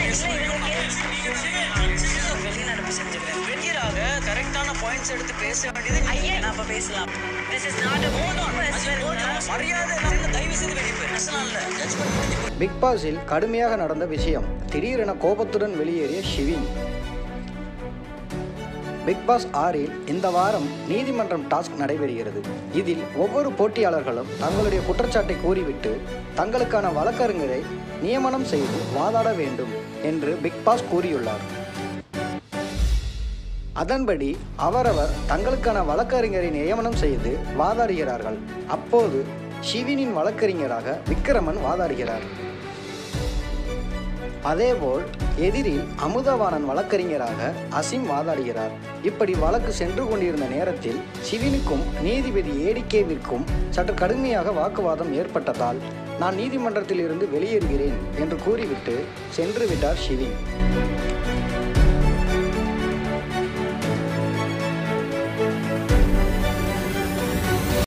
வெளிநடப்பு செஞ்சிருக்கேன் வெளியராக கரெக்டான பாயிண்ட்ஸ் எடுத்து பேச வேண்டியது ஐயா நான் இப்ப பேசலாம் this is not a hold on மரியாதை இல்லாம தயவு செய்து வெளியே போய் பேசலாம் இல்ல ஜட்ஜ்மெண்ட் பண்ணி பிக் பாஸில் கடுமையாக நடந்த விஷயம் திடீரென கோபத்துடன் வெளியேறிய ஷிவின் பிக் பாஸ் ஆறில் இந்த வாரம் நீதிமன்றம் டாஸ்க் நடைபெறுகிறது இதில் ஒவ்வொரு போட்டியாளர்களும் தங்களுடைய குற்றச்சாட்டை கூறிவிட்டு தங்களுக்கான வழக்கறிஞரை நியமனம் செய்து வாதாட வேண்டும் என்று பிக் பாஸ் கூறியுள்ளார் அதன்படி அவரவர் தங்களுக்கான வழக்கறிஞரை நியமனம் செய்து வாதாடுகிறார்கள் அப்போது ஷிவினின் வழக்கறிஞராக விக்ரமன் வாதாடுகிறார் அதேபோல் எதிரில் அமுதவாணன் வழக்கறிஞராக அசிம் வாதாடுகிறார் இப்படி வழக்கு சென்று கொண்டிருந்த நேரத்தில் சிவினுக்கும் நீதிபதி ஏடிகேவிற்கும் சற்று கடுமையாக வாக்குவாதம் ஏற்பட்டதால் நான் நீதிமன்றத்தில் இருந்து வெளியேறுகிறேன் என்று கூறிவிட்டு சென்று விட்டார் ஷிவின்